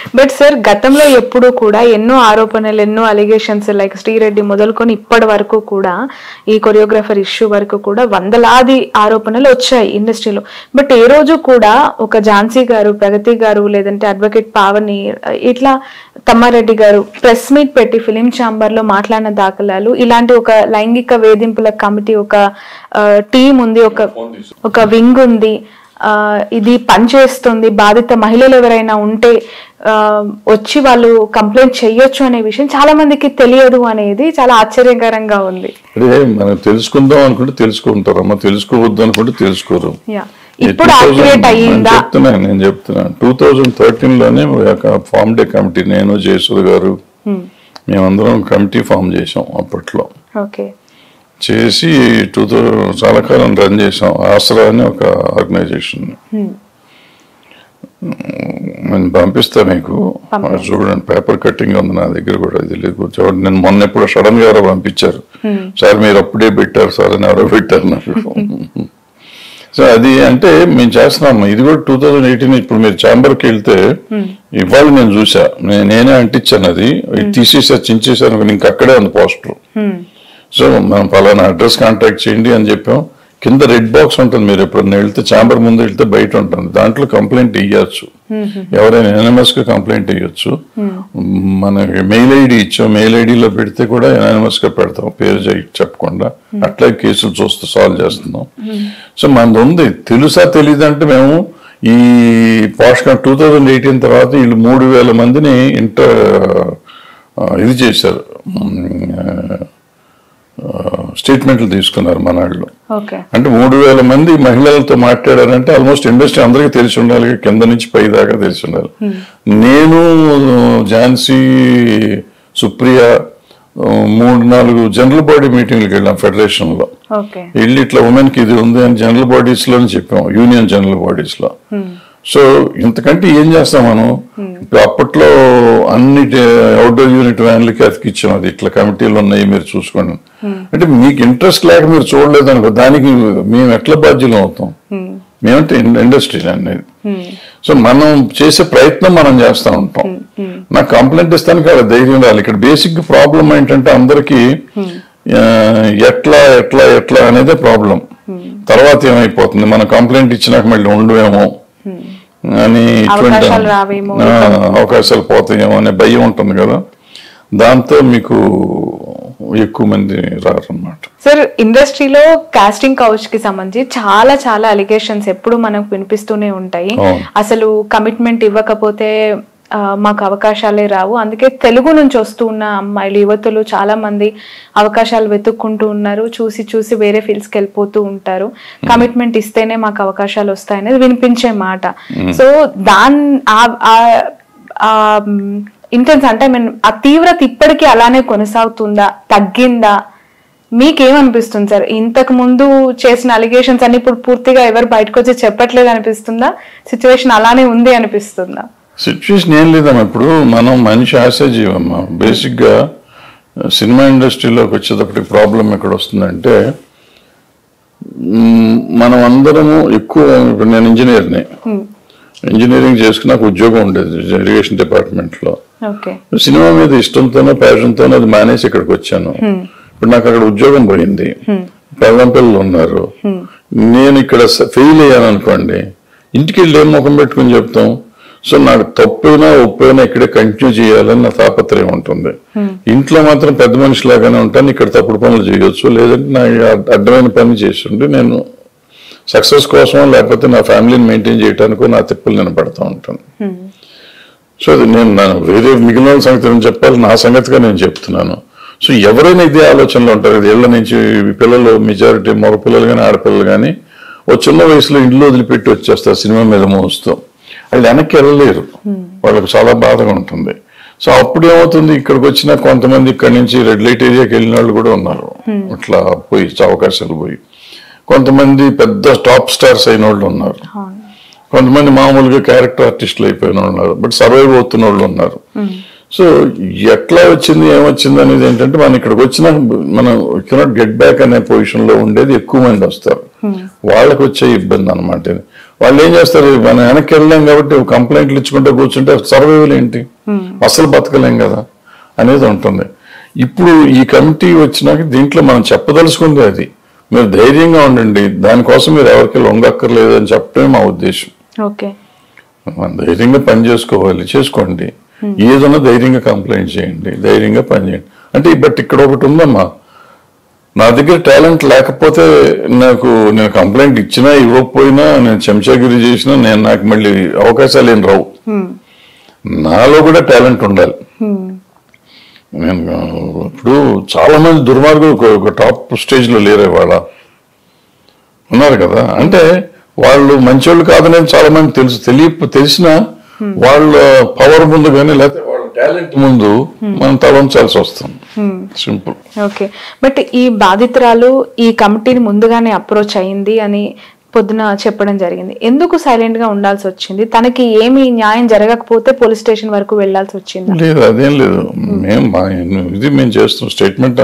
But sir గతంలో ఎప్పుడూ కూడా ఎన్నో ఆరోపణలు ఎన్నో అలిగేషన్స్ లైక్ శ్రీరెడ్డి మొదలుకొని ఇప్పటి వరకు కూడా ఈ కొరియోగ్రాఫర్ ఇష్యూ వరకు కూడా వందలాది ఆరోపణలు వచ్చాయి ఇండస్ట్రీలో బట్ ఏ రోజు కూడా ఒక ఝాన్సీ గారు ప్రగతి గారు లేదంటే అడ్వకేట్ పావని ఇట్లా తమ్మారెడ్డి గారు ప్రెస్ మీట్ పెట్టి ఫిలిం ఛాంబర్ లో మాట్లాడిన దాఖలాలు ఇలాంటి ఒక లైంగిక వేధింపుల కమిటీ ఒక టీం ఉంది ఒక ఒక వింగ్ ఉంది ఆ, ఇది పనిచేస్తుంది బాధిత మహిళలు ఎవరైనా ఉంటే ఆ, వచ్చి వాళ్ళు కంప్లైంట్ చేయొచ్చు అనే విషయం చాలా మందికి తెలియదు అనేది చాలా ఆశ్చర్యకరంగా ఉంది అదే మనం తెలుసుకుందాం అనుకుంటే తెలుసుకుంటారమ్మా తెలుసుకోవద్దు అనుకుంటే తెలుసుకోరు యా ఇప్పుడు యాక్టివేట్ అయ్యిందా చెప్తున్నాను నేను చెప్తున్నాను టూ థౌజండ్ థర్టీన్ లోనే ఫార్మ్ డే కమిటీ నేను జయసూర్ గారు మేమందరం కమిటీ ఫామ్ చేసాం అప్పట్లో ఓకే చేసి టూ థౌజండ్ చాలా కాలం రన్ చేసాం ఆసరా అని ఒక ఆర్గనైజేషన్ నేను పంపిస్తా మీకు పంపండి. చూడండి పేపర్ కట్టింగ్ ఉంది నా దగ్గర కూడా ఇది లేదు చూడండి నేను మొన్న ఎప్పుడు సడన్ గా ఎవరో పంపించారు సార్ మీరు అప్పుడే పెట్టారు సార్ అని ఎవరో పెట్టారు నాకు సో అది అంటే మేము చేస్తున్నాము ఇది కూడా టూ థౌజండ్ ఎయిటీన్ ఇప్పుడు మీరు ఛాంబర్కి వెళ్తే ఇవాళ నేను చూసా నే- నేనే అంటించాను అది ఇది తీసేసారు చించేసాను ఇంక అక్కడే ఉంది పోస్టర్ సో మనం పలానా అడ్రస్ కాంటాక్ట్ చేయండి అని చెప్పాం కింద రెడ్ బాక్స్ ఉంటుంది మీరు ఎప్పుడన్నా వెళ్తే ఛాంబర్ ముందు వెళ్తే బయట ఉంటుంది దాంట్లో కంప్లైంట్ ఇవ్వచ్చు ఎవరైనా ఎనమస్ గా కంప్లైంట్ ఇవ్వచ్చు మనకి మెయిల్ ఐడి ఇచ్చాం మెయిల్ ఐడిలో పెడితే కూడా ఎనానిమస్ గా పెడతాం పేరు చె- చెప్పకుండా అట్లా కేసులు చూస్తూ సాల్వ్ చేస్తున్నాం సో మనది ఉంది తెలుసా తెలియదు అంటే మేము ఈ పోషణ టూ థౌజండ్ ఎయిటీన్ తర్వాత వీళ్ళు మూడు వేల మందిని ఇంటర్ ఆ, ఇది చేశారు స్టేట్మెంట్లు తీసుకున్నారు మన వాళ్ళు ఓకే అంటే మూడు వేల మంది మహిళలతో మాట్లాడారంటే ఆల్మోస్ట్ ఇండస్ట్రీ అందరికీ తెలిసి ఉండాలి కింద నుంచి పై దాకా తెలిసి ఉండాలి నేను ఝాన్సీ సుప్రియ ఆ, మూడు నాలుగు జనరల్ బాడీ మీటింగ్లకు వెళ్ళాం ఫెడరేషన్ లో ఓకే వెళ్ళి ఇట్లా ఉమెన్ కి ఇది ఉంది అని జనరల్ బాడీస్ లో చెప్పాం యూనియన్ జనరల్ బాడీస్ లో సో ఇంతకంటే ఏం చేస్తాం మనం ఇప్పుడు అప్పట్లో అన్ని అవుట్డోర్ యూనిట్ వ్యాన్లకి అతికిచ్చాం అది ఇట్లా కమిటీలు ఉన్నాయి మీరు చూసుకోండి అంటే మీకు ఇంట్రెస్ట్ లేక మీరు చూడలేదు అనుకో దానికి మేము ఎట్లా బాధ్యులు అవుతాం మేమంటే ఇండస్ట్రీ అనేది సో మనం చేసే ప్రయత్నం మనం చేస్తూ ఉంటాం నాకు కంప్లైంట్ ఇస్తానికి అక్కడ ధైర్యం రాలి ఇక్కడ బేసిక్ ప్రాబ్లం ఏంటంటే అందరికీ ఆ, ఎట్లా ఎట్లా ఎట్లా అనేదే ప్రాబ్లం తర్వాత ఏమైపోతుంది మనం కంప్లైంట్ ఇచ్చినాక మళ్ళీ ఉండవేమో అని ఇటువంటి అవకాశాలు రావేమో. ఆ, అవకాశాలు పోతాయేమో అనే భయం ఉంటుంది కదా దాంతో మీకు ఎక్కువ మంది రారన్నమాట సార్ ఇండస్ట్రీలో కాస్టింగ్ కౌచ్ కి సంబంధించి చాలా చాలా అలిగేషన్స్ ఎప్పుడు మనకు వినిపిస్తూనే ఉంటాయి అవును. అసలు కమిట్మెంట్ ఇవ్వకపోతే ఆ, మాకు అవకాశాలే రావు అందుకే తెలుగు నుంచి వస్తూ ఉన్న అమ్మాయిలు యువతులు చాలా మంది అవకాశాలు వెతుక్కుంటూ ఉన్నారు చూసి చూసి వేరే ఫీల్డ్స్కి వెళ్ళిపోతూ ఉంటారు కమిట్మెంట్ ఇస్తేనే మాకు అవకాశాలు వస్తాయనేది వినిపించే మాట సో దాన్ ఇంటెన్స్ అంటే I mean, ఆ తీవ్రత ఇప్పటికీ అలానే కొనసాగుతుందా తగ్గిందా మీకేమనిపిస్తుంది సార్ ఇంతకు ముందు చేసిన అలిగేషన్స్ అన్ని ఇప్పుడు పూర్తిగా ఎవరు బయటకు వచ్చి చెప్పట్లేదు అనిపిస్తుందా సిచ్యువేషన్ అలానే ఉంది అనిపిస్తుందా సిచ్యువేషన్ ఏం లేదమ్మా ఇప్పుడు మనం మనిషి ఆశాజీవమ్మా బేసిక్ గా సినిమా ఇండస్ట్రీలోకి వచ్చేటప్పటికి ప్రాబ్లం ఎక్కడ వస్తుందంటే మ్, మనం అందరము ఎక్కువ ఇప్పుడు నేను ఇంజనీర్ని ఇంజనీరింగ్ చేసుకుని నాకు ఉద్యోగం ఉండేది ఇరిగేషన్ డిపార్ట్మెంట్ లో ఓకే సినిమా మీద ఇష్టంతోనో ప్యాషన్తోనో అది మానేసి ఇక్కడికి వచ్చాను ఇప్పుడు నాకు అక్కడ ఉద్యోగం పోయింది పెళ్ళం పిల్లలు ఉన్నారు నేను ఇక్కడ ఫెయిల్ అయ్యాను అనుకోండి ఇంటికి వెళ్ళి ఏం ముఖం పెట్టుకుని చెప్తాం సో నాకు తప్పైనా ఒప్పైనా ఇక్కడే కంటిన్యూ చేయాలని నా తాపత్రయం ఉంటుంది ఇంట్లో మాత్రం పెద్ద మనిషిలాగానే ఉంటాను ఇక్కడ తప్పుడు పనులు చేయొచ్చు లేదంటే నా అడ్డమైన పని చేస్తుంటే నేను సక్సెస్ కోసం లేకపోతే నా ఫ్యామిలీని మెయింటైన్ చేయడానికో నా తిప్పులు నేను పడతా ఉంటాను సో అది నేను నా వేరే మిగిలిన వాళ్ళ సంగతి నేను చెప్పాలి నా సంగతిగా నేను చెప్తున్నాను సో ఎవరైనా ఇదే ఆలోచనలో ఉంటారు ఇది ఏళ్ల నుంచి ఈ పిల్లలు మెజారిటీ మగ పిల్లలు కానీ ఆడపిల్లలు కానీ ఓ చిన్న వయసులో ఇంట్లో వదిలిపెట్టి వచ్చేస్తారు సినిమా మీద మోస్తూ వాళ్ళు వెనక్కి వెళ్ళలేరు వాళ్ళకి చాలా బాధగా ఉంటుంది సో అప్పుడు ఏమవుతుంది ఇక్కడికి వచ్చిన కొంతమంది ఇక్కడి నుంచి రెడ్ లైట్ ఏరియాకి వెళ్ళిన వాళ్ళు కూడా ఉన్నారు ఇట్లా పోయి అవకాశాలు పోయి కొంతమంది పెద్ద టాప్ స్టార్స్ అయిన వాళ్ళు ఉన్నారు కొంతమంది మామూలుగా క్యారెక్టర్ ఆర్టిస్టులు అయిపోయిన వాళ్ళు ఉన్నారు బట్ సర్వైవ్ అవుతున్న వాళ్ళు ఉన్నారు సో ఎట్లా వచ్చింది ఏమొచ్చింది అనేది ఏంటంటే మనం ఇక్కడికి వచ్చిన మనం కెనాట్ గెట్ బ్యాక్ అనే పొజిషన్ లో ఉండేది ఎక్కువ మంది వస్తారు వాళ్ళకి వచ్చే ఇబ్బంది అనమాట వాళ్ళు ఏం చేస్తారు మనం వెనక్కి వెళ్ళలేం కాబట్టి కంప్లైంట్లు ఇచ్చుకుంటే కూర్చుంటే సర్వైవల్ ఏంటి అసలు బతకలేం కదా అనేది ఉంటుంది ఇప్పుడు ఈ కమిటీ వచ్చినాక దీంట్లో మనం చెప్పదలుచుకుంది అది మీరు ధైర్యంగా ఉండండి దానికోసం మీరు ఎవరికి లొంగక్కర్లేదు అని చెప్పడమే మా ఉద్దేశం ఓకే మనం ధైర్యంగా పని చేసుకోవాలి చేసుకోండి ఏదన్నా ధైర్యంగా కంప్లైంట్ చేయండి ధైర్యంగా పని చేయండి అంటే బట్ ఇక్కడ ఒకటి ఉందమ్మా నా దగ్గర టాలెంట్ లేకపోతే నాకు నేను కంప్లైంట్ ఇచ్చినా ఇవ్వకపోయినా నేను చెంచాగిరి చేసినా నేను నాకు మళ్ళీ అవకాశాలు ఏం రావు నాలో కూడా టాలెంట్ ఉండాలి నేను ఇప్పుడు చాలా మంది దుర్మార్గులు ఒక- ఒక టాప్ స్టేజ్ లో లేరు ఇవాళ ఉన్నారు కదా అంటే వాళ్ళు మంచోళ్ళు కాదనేది చాలా మంది తెలుసు తెలియ తెలిసినా వాళ్ళ పవర్ ముందు కానీ లేకపోతే వాళ్ళ టాలెంట్ ముందు మనం తలంచాల్సి వస్తుంది సింపుల్ ఓకే బట్ ఈ బాధితురాలు ఈ కమిటీని ముందుగానే అప్రోచ్ అయింది అని పొద్దున చెప్పడం జరిగింది ఎందుకు సైలెంట్ గా ఉండాల్సి వచ్చింది తనకి ఏమి న్యాయం జరగకపోతే పోలీస్ స్టేషన్ వరకు వెళ్లాల్సి వచ్చింది లేదు అదేం లేదు మేము మా ఇది మేము చేస్తున్నాం స్టేట్మెంట్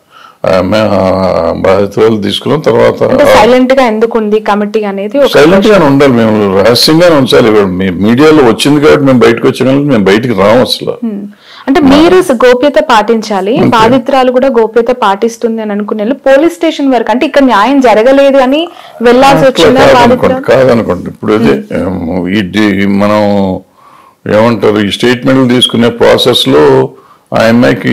బాధితులు తీసుకున్నాం తర్వాత అంటే సైలెంట్ గా ఎందుకు ఉంది కమిటీ అనేది ఒక సైలెంట్ గానే ఉండాలి మేము రహస్యంగానే ఉంచాలి ఇవాళ మీ మీడియాలో వచ్చింది కాబట్టి మేము బయటకు వచ్చిన మేము బయటికి రాము అసలు Hmm. అంటే మీరు గోప్యత పాటించాలి బాధితురాలు కూడా గోప్యత పాటిస్తుంది అని అనుకునే వాళ్ళు పోలీస్ స్టేషన్ వరకు అంటే ఇక్కడ న్యాయం జరగలేదు అని వెళ్లాల్సి అట్లా వచ్చిందా కాదనుకోండి బాధితురాలు కాదనుకోండి ఇప్పుడు అదే ఏం, ఈ డి- మనం ఏమంటారు ఈ స్టేట్మెంట్లు తీసుకునే ప్రాసెస్ లో ఆ అమ్మాయికి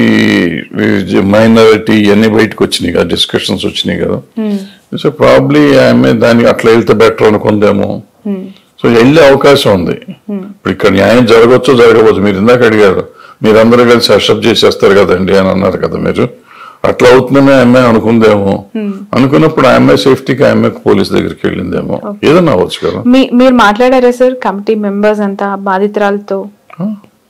మైనారిటీ ఇవన్నీ బయటకు వచ్చినాయి కదా డిస్కషన్స్ వచ్చినాయి కదా సో ప్రాబ్లీ ఆ అమ్మాయి దానికి అట్లా వెళ్తే బెటర్ అనుకుందేమో సో వెళ్ళే అవకాశం ఉంది ఇప్పుడు ఇక్కడ న్యాయం జరగవచ్చు జరగవచ్చు మీరు ఇందాక అడిగారు మీరందరూ కలిసి అక్సెప్ట్ చేసేస్తారు కదండి అని అన్నారు కదా మీరు అట్లా అవుతుందనే ఆ అమ్మాయి అనుకుందేమో అనుకున్నప్పుడు ఆ అమ్మాయి సేఫ్టీకి ఆ అమ్మాయికి పోలీస్ దగ్గరికి వెళ్ళిందేమో ఏదన్నా అవ్వచ్చు కదా మీ మీరు మాట్లాడారా సార్ కమిటీ మెంబర్స్ అంతా బాధితురాలతో ఆ?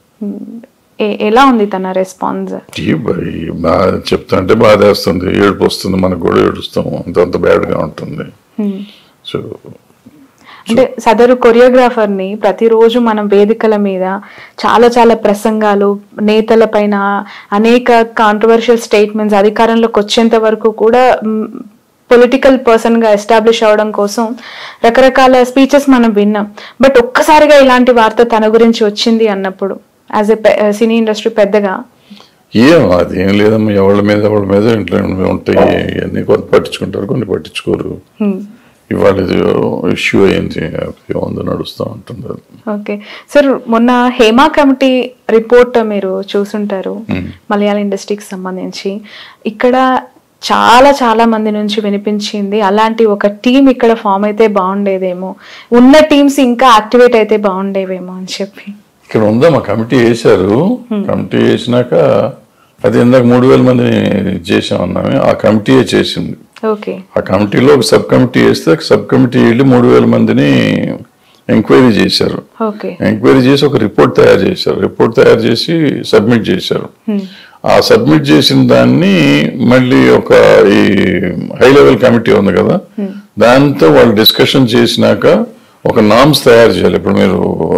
ఏ- ఎలా ఉంది తన రెస్పాన్స్ ఈ బ- ఈ బాధ చెప్తా అంటే బాధ వేస్తుంది ఏడుపు వస్తుంది మనకు కూడా ఏడుస్తాము అంత అంత బ్యాడ్ గా ఉంటుంది సో అంటే సదరు కొరియోగ్రాఫర్ ని ప్రతిరోజు మనం వేదికల మీద చాలా చాలా ప్రసంగాలు నేతల పైన అనేక కాంట్రవర్షియల్ స్టేట్మెంట్స్ అధికారంలోకి వచ్చేంత వరకు కూడా పొలిటికల్ పర్సన్ గా ఎస్టాబ్లిష్ అవడం కోసం రకరకాల స్పీచెస్ మనం విన్నాం బట్ ఒక్కసారిగా ఇలాంటి వార్త తన గురించి వచ్చింది అన్నప్పుడు యాజ్ ఎ సినీ ఇండస్ట్రీ పెద్దగా ఏం అది ఏం లేదమ్మా ఎవరి మీద ఎవరి మీద ఇంట్లో ఉంటాయి ఇవన్నీ కొంత పట్టించుకుంటారు కొన్ని పట్టించుకోరు ఇవాళ ఇది ఇష్యూ అయింది ఏముందో నడుస్తూ ఉంటుంది అది. ఓకే సార్ మొన్న హేమా కమిటీ రిపోర్ట్ మీరు చూసుంటారు మలయాళ ఇండస్ట్రీకి సంబంధించి ఇక్కడ చాలా చాలా మంది నుంచి వినిపించింది అలాంటి ఒక టీం ఇక్కడ ఫామ్ అయితే బాగుండేదేమో ఉన్న టీమ్స్ ఇంకా యాక్టివేట్ అయితే బాగుండేవేమో అని చెప్పి ఇక్కడ ఉందా మా కమిటీ వేశారు కమిటీ వేసినాక అది ఇందాక మూడు వేల మంది చేసాం అన్నామే ఆ కమిటీయే చేసింది ఓకే ఆ కమిటీలో ఒక సబ్ కమిటీ వేస్తే సబ్ కమిటీ వెళ్ళి మూడు వేల మందిని ఎంక్వైరీ చేశారు ఓకే ఎంక్వైరీ చేసి ఒక రిపోర్ట్ తయారు చేశారు రిపోర్ట్ తయారు చేసి సబ్మిట్ చేశారు ఆ సబ్మిట్ చేసిన దాన్ని మళ్ళీ ఒక ఈ హై లెవెల్ కమిటీ ఉంది కదా దాంతో వాళ్ళు డిస్కషన్ చేసినాక ఒక నామ్స్ తయారు చేయాలి ఇప్పుడు మీరు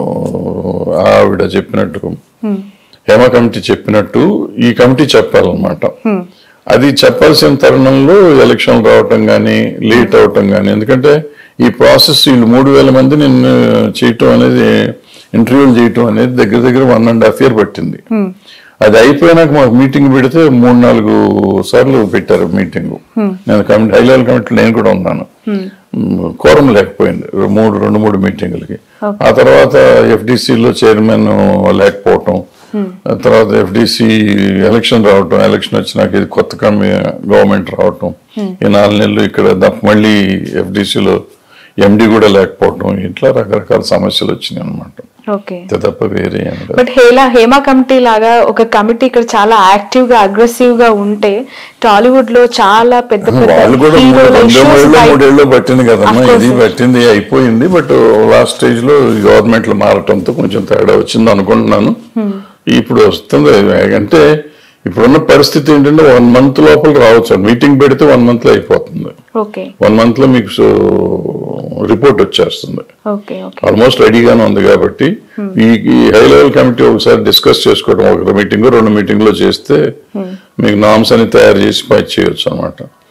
ఆవిడ చెప్పినట్టు హేమ కమిటీ చెప్పినట్టు ఈ కమిటీ చెప్పాలన్నమాట అది చెప్పాల్సిన తరుణంలో ఎలక్షన్ రావటం కానీ లేట్ అవటం కానీ ఎందుకంటే ఈ ప్రాసెస్ వీళ్ళు మూడు వేల మంది నిన్ను చేయటం అనేది ఇంటర్వ్యూలు చేయటం అనేది దగ్గర దగ్గర వన్ అండ్ హాఫ్ ఇయర్ పట్టింది అది అయిపోయినాక మాకు మీటింగ్ పెడితే మూడు నాలుగు సార్లు పెట్టారు మీటింగ్ నేను కమిటీ హై లెవెల్ కమిటీలో నేను కూడా ఉన్నాను కోరం లేకపోయింది మూడు రెండు మూడు మీటింగులకి ఆ తర్వాత ఎఫ్డిసిలో చైర్మన్ లేకపోవటం ఆ తర్వాత ఎఫ్డిసి ఎలక్షన్ రావటం ఎలక్షన్ వచ్చినాక ఇది కొత్త కమి గవర్నమెంట్ రావటం ఈ నాలుగు నెలలు ఇక్కడ ద- మళ్ళీ ఎఫ్డిసిలో ఎండి కూడా లేకపోవటం ఇట్లా రకరకాల సమస్యలు వచ్చినాయి అనమాట ఓకే తప్ప వేరే ఏం లేదు. బట్ హేలా హేమా కమిటీ లాగా ఒక కమిటీ ఇక్కడ చాలా యాక్టివ్ గా అగ్రెసివ్ గా ఉంటే టాలీవుడ్ లో చాలా పెద్ద పెద్ద వాళ్ళు కూడా మూడు హీరోల రెండో issues మూడేళ్ళు బయట- మూడేళ్ళు పట్టింది కదమ్మా Of course, ఇది sir. పట్టింది అయిపోయింది బట్ లాస్ట్ స్టేజ్ లో గవర్నమెంట్లు మారటంతో కొంచెం తేడా వచ్చింది అనుకుంటున్నాను ఇప్పుడు వస్తుంది అంటే ఇప్పుడున్న పరిస్థితి ఏంటంటే వన్ మంత్ లోపల రావచ్చు మీటింగ్ పెడితే వన్ మంత్ లో అయిపోతుంది ఓకే వన్ మంత్ లో మీకు రిపోర్ట్ వచ్చేస్తుంది ఓకే ఓకే ఆల్మోస్ట్ రెడీగానే ఉంది కాబట్టి ఈ ఈ హై లెవెల్ కమిటీ ఒకసారి డిస్కస్ చేసుకోవడం ఒక మీటింగ్ రెండు మీటింగ్ లో చేస్తే మీకు నామ్స్ అని తయారు చేసి పై చేయొచ్చు అనమాట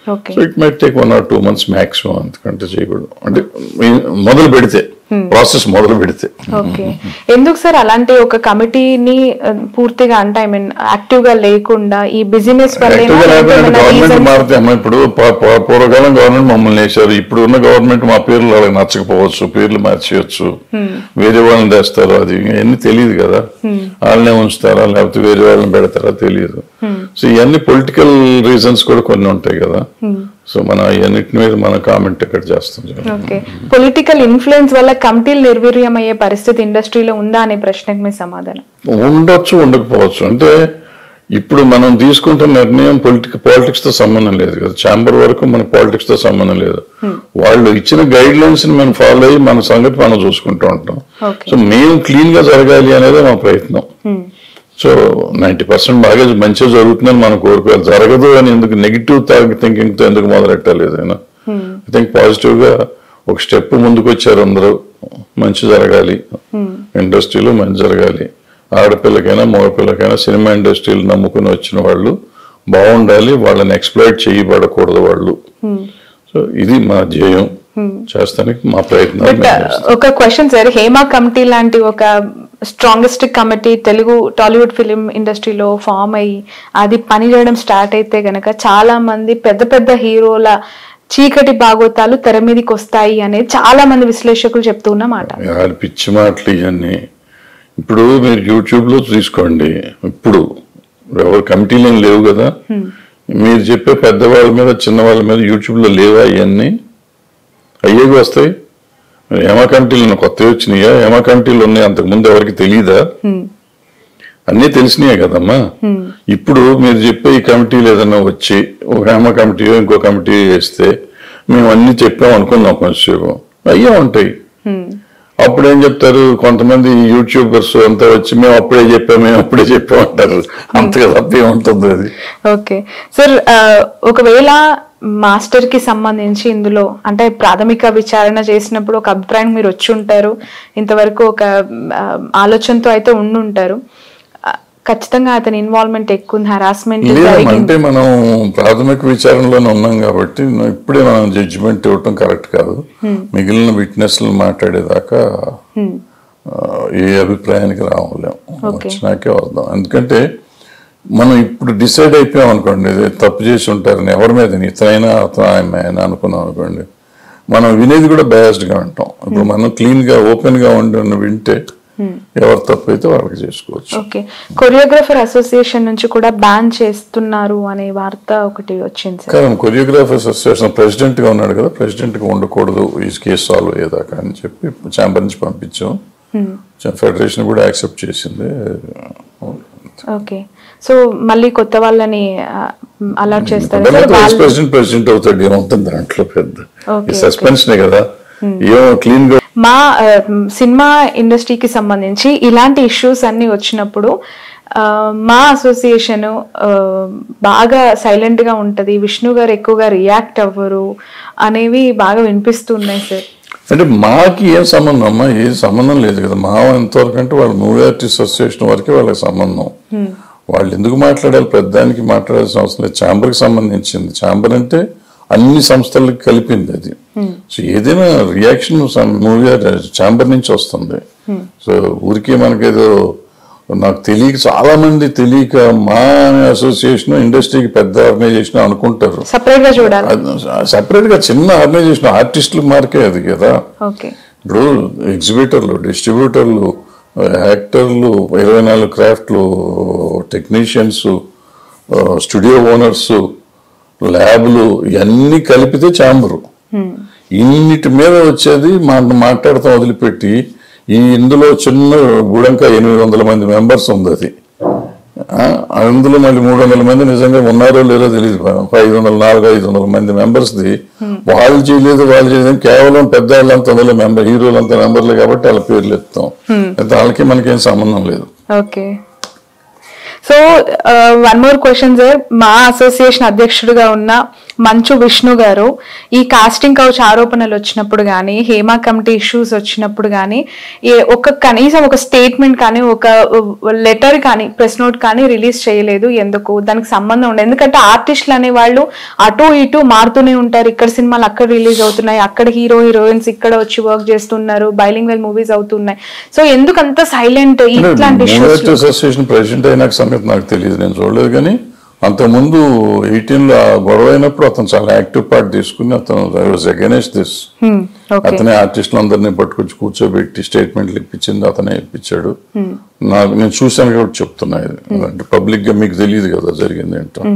okay so it might take one or two months maximum అంతకంటే చేయకూడదు అంటే మీ- మొదలు పెడితే ప్రాసెస్ మొదలు పెడితే ఓకే ఎందుకు సార్ అలాంటి ఒక కమిటీని ఆ, పూర్తిగా అంటే ఐ మీన్ యాక్టివ్ గా లేకుండా ఈ బిజినెస్ యాక్టివ్గా లేకపోతే గవర్నమెంట్ మారితే అమ్మ ఇప్పుడు ప- ప- పూర్వకాలం గవర్నమెంట్ మమ్మల్ని వేశారు ఇప్పుడు ఉన్న గవర్నమెంట్ మా పేర్లు వాళ్ళకి నచ్చకపోవచ్చు పేర్లు మార్చేయచ్చు వేరే వాళ్ళని తెస్తారు అది ఇవన్నీ తెలియదు కదా వాళ్ళనే ఉంచుతారా లేకపోతే వేరే వాళ్ళని పెడతారా తెలియదు సో ఇవన్నీ పొలిటికల్ రీజన్స్ కూడా కొన్ని ఉంటాయి కదా సో మన ఇవన్నిటి మీద మన కామెంట్ ఇక్కడ చేస్తాం ఓకే పొలిటికల్ ఇన్ఫ్లుయెన్స్ వల్ల కమిటీలు నిర్వీర్యం అయ్యే పరిస్థితి ఇండస్ట్రీలో ఉందా అనే ప్రశ్నకు మీ సమాధానం ఉండొచ్చు ఉండకపోవచ్చు అంటే ఇప్పుడు మనం తీసుకుంటున్న నిర్ణయం పొలిటిక్ పాలిటిక్స్ తో సంబంధం లేదు కదా ఛాంబర్ వరకు మన పాలిటిక్స్ తో సంబంధం లేదు వాళ్ళు ఇచ్చిన గైడ్ లైన్స్ ని మనం ఫాలో అయ్యి మన సంగతి మనం చూసుకుంటూ ఉంటాం Okay. సో మేము క్లీన్ గా జరగాలి అనేది మా ప్రయత్నం సో నైన్టీ పర్సెంట్ బాగా మంచిగా జరుగుతుందని మనం కోరుకోవాలి జరగదు అని ఎందుకు నెగిటివ్ థింకింగ్ తో ఎందుకు మొదలెట్టాలి ఏదైనా ఐ థింక్ పాజిటివ్ గా ఒక స్టెప్ ముందుకు వచ్చారు అందరూ మంచి జరగాలి ఇండస్ట్రీలో మంచి జరగాలి ఆడపిల్లకైనా మగపిల్లకైనా సినిమా ఇండస్ట్రీలు నమ్ముకుని వచ్చిన వాళ్ళు బాగుండాలి వాళ్ళని ఎక్స్ప్లోయిట్ చేయబడకూడదు వాళ్ళు సో ఇది మా ధ్యేయం చేస్తానికి మా ప్రయత్నాలు బట్ మేము చేస్తాం. ఒక క్వశ్చన్ సార్ హేమా కమిటీ లాంటి ఒక strongest committee Telugu Tollywood film ఇండస్ట్రీలో ఫామ్ అయ్యి అది పని చేయడం స్టార్ట్ అయితే గనక చాలా మంది పెద్ద పెద్ద హీరోల చీకటి భాగోతాలు తెర మీదకి వస్తాయి అనేది చాలా మంది విశ్లేషకులు చెప్తున్న మాట యార్ పిచ్చి మాటలు ఇవన్నీ ఇప్పుడు మీరు యూట్యూబ్ లో తీసుకోండి ఇప్పుడు ఎవరు కమిటీలు ఏం లేవు కదా మీరు చెప్పే పెద్దవాళ్ళ మీద చిన్నవాళ్ళ మీద యూట్యూబ్ లో లేవా ఇవన్నీ అయ్యేవి వస్తాయి ఏమా కమిటీలు కొత్తవి వచ్చినాయా ఏమా కమిటీలు ఉన్నాయి అంతకు ముందు ఎవరికి తెలియదా అన్నీ తెలిసినాయే కదమ్మా ఇప్పుడు మీరు చెప్పే ఈ కమిటీలు ఏదైనా వచ్చి ఒక హేమ కమిటీ ఇంకో కమిటీ వేస్తే మేము అన్ని చెప్పాం అనుకుందాం కొంచెంసేపు అయ్యే ఉంటాయి అప్పుడు ఏం చెప్తారు కొంతమంది యూట్యూబర్స్ అంతా వచ్చి మేము అప్పుడే చెప్పాం మేము అప్పుడే చెప్పాం అంటారు అంతగా తప్పే ఉంటుంది అది ఓకే సార్ ఆ, ఒకవేళ మాస్టర్ కి సంబంధించి ఇందులో అంటే ప్రాథమిక విచారణ చేసినప్పుడు ఒక అభిప్రాయం మీరు వచ్చి ఉంటారు ఇంతవరకు ఒక ఆ, ఆలోచనతో అయితే ఉండి ఉంటారు ఆ, ఖచ్చితంగా అతని ఇన్వాల్వ్మెంట్ ఎక్కువ ఉంది హరాస్మెంట్ లేదమ్మా, జరిగింది అంటే మనం ప్రాథమిక విచారణలోనే ఉన్నాం కాబట్టి ఇప్పుడే మనం జడ్జిమెంట్ ఇవ్వటం కరెక్ట్ కాదు మిగిలిన విట్నెస్లు మాట్లాడేదాకా ఆ, ఏ అభిప్రాయానికి రావలేం Okay. వచ్చినాకే వద్దాం ఎందుకంటే మనం ఇప్పుడు డిసైడ్ అయిపోయాం అనుకోండి ఇది తప్పు చేసి ఉంటారని ఎవరి మీద ఇతనైనా అతను ఆమె అయినా అనుకున్నాం అనుకోండి మనం వినేది కూడా బయాస్డ్ గా వింటాం ఇప్పుడు మనం క్లీన్ గా ఓపెన్ గా ఉండి వింటే ఎవరు తప్పు అయితే వాళ్ళకి చేసుకోవచ్చు ఓకే కొరియోగ్రాఫర్ అసోసియేషన్ నుంచి కూడా బ్యాన్ చేస్తున్నారు అనే వార్త ఒకటి వచ్చింది సార్ కానీ కొరియోగ్రాఫర్స్ అసోసియేషన్ ప్రెసిడెంట్ గా ఉన్నాడు కదా ప్రెసిడెంట్ గా ఉండకూడదు ఈ కేసు సాల్వ్ అయ్యేదాకా అని చెప్పి ఛాంబర్ నుంచి పంపించాం ఫెడరేషన్ కూడా యాక్సెప్ట్ చేసింది ఓకే సో మళ్ళీ కొత్త వాళ్ళని అలర్ట్ చేస్తారు సార్ వైస్ వాళ్ళు ప్రెసిడెంట్ ప్రెసిడెంట్ అవుతాడు ఏమవుతుంది దాంట్లో పెద్ద Okay, సస్పెన్షనే కదా ఏమో క్లీన్ గా మా ఆ, సినిమా ఇండస్ట్రీకి సంబంధించి ఇలాంటి ఇష్యూస్ అన్ని వచ్చినప్పుడు ఆ, మా అసోసియేషన్ బాగా సైలెంట్ గా ఉంటది విష్ణు గారు ఎక్కువగా రియాక్ట్ అవ్వరు అనేవి బాగా వినిపిస్తున్నాయి సార్ అంటే మాకి ఏం సంబంధం అమ్మా ఏం సంబంధం లేదు కదా మా ఎంతవరకు అంటే వాళ్ళ మూవీ ఆర్టిస్ట్ అసోసియేషన్ వరకే వాళ్ళకి సంబంధం వాళ్ళు ఎందుకు మాట్లాడాలి పెద్దానికి మాట్లాడాల్సిన అవసరం లేదు ఛాంబర్కి సంబంధించింది ఛాంబర్ అంటే అన్ని సంస్థలకు కలిపింది అది సో ఏదైనా రియాక్షన్ మూవీ ఛాంబర్ నుంచి వస్తుంది సో ఊరికే మనకేదో నాకు తెలియక చాలా మంది తెలియక మా అసోసియేషన్ ఇండస్ట్రీకి పెద్ద ఆర్గనైజేషన్ అనుకుంటారు సపరేట్ గా చూడాలి సపరేట్ గా చిన్న ఆర్గనైజేషన్ ఆర్టిస్టుల మార్కే అది కదా ఓకే ఇప్పుడు ఎగ్జిబిటర్లు డిస్ట్రిబ్యూటర్లు యాక్టర్లు ఇరవై నాలుగు క్రాఫ్ట్లు టెక్నీషియన్స్ స్టూడియో ఓనర్స్ ల్యాబ్లు ఇవన్నీ కలిపితే ఛాంబరు ఇన్నిటి మీద వచ్చేది మా మాట్లాడతాం వదిలిపెట్టి ఈ ఇందులో చిన్న గుడంక ఎనిమిది వందల మంది మెంబర్స్ ఉంది అది ఆ, అందులో మళ్ళీ మూడు వందల మంది నిజంగా ఉన్నారో లేదో తెలియదు ఒక ఐదు వందల నాలుగు ఐదు వందల మంది మెంబర్స్ ది వాళ్ళు చేయలేదు వాళ్ళు చేయలేదు కేవలం పెద్ద వాళ్ళంతా అందులో మెంబర్ హీరోలంతా మెంబర్లే కాబట్టి వాళ్ళ పేర్లు ఎత్తాం అయితే వాళ్ళకి మనకేం సంబంధం లేదు okay so one more question sir మా అసోసియేషన్ అధ్యక్షుడిగా ఉన్న మంచు విష్ణు గారు ఈ కాస్టింగ్ కౌచ్ ఆరోపణలు వచ్చినప్పుడు కానీ హేమా కమిటీ ఇష్యూస్ వచ్చినప్పుడు కానీ ఏ ఒక కనీసం ఒక స్టేట్మెంట్ కానీ ఒక లెటర్ కానీ ప్రెస్ నోట్ కానీ రిలీజ్ చేయలేదు ఎందుకు దానికి సంబంధం ఉండదు ఎందుకంటే ఆర్టిస్టులు అనే వాళ్ళు అటు ఇటు మారుతూనే ఉంటారు ఇక్కడ సినిమాలు అక్కడ రిలీజ్ అవుతున్నాయి అక్కడ హీరో హీరోయిన్స్ ఇక్కడ వచ్చి వర్క్ చేస్తున్నారు బైలింగ్ వెల్ మూవీస్ అవుతున్నాయి సో ఎందుకు అంత సైలెంట్ ఇట్లాంటి movie issues actors association president అయిన సంగతి నాకు తెలియదు నేను చూడలేదు కానీ అంతకుముందు ఎయిటీన్ లో ఆ గొడవ అయినప్పుడు అతను చాలా యాక్టివ్ పార్ట్ తీసుకుని అతను వాజ్ అగెనెస్ట్ దిస్ ఓకే అతనే ఆర్టిస్టులు అందరినీ పట్టుకొచ్చి కూర్చోబెట్టి స్టేట్మెంట్లు ఇప్పించింది అతనే ఇప్పించాడు నాకు నేను చూశాను కాబట్టి చెప్తున్నా ఇది అంటే పబ్లిక్ గా మీకు తెలియదు కదా జరిగింది ఏంటో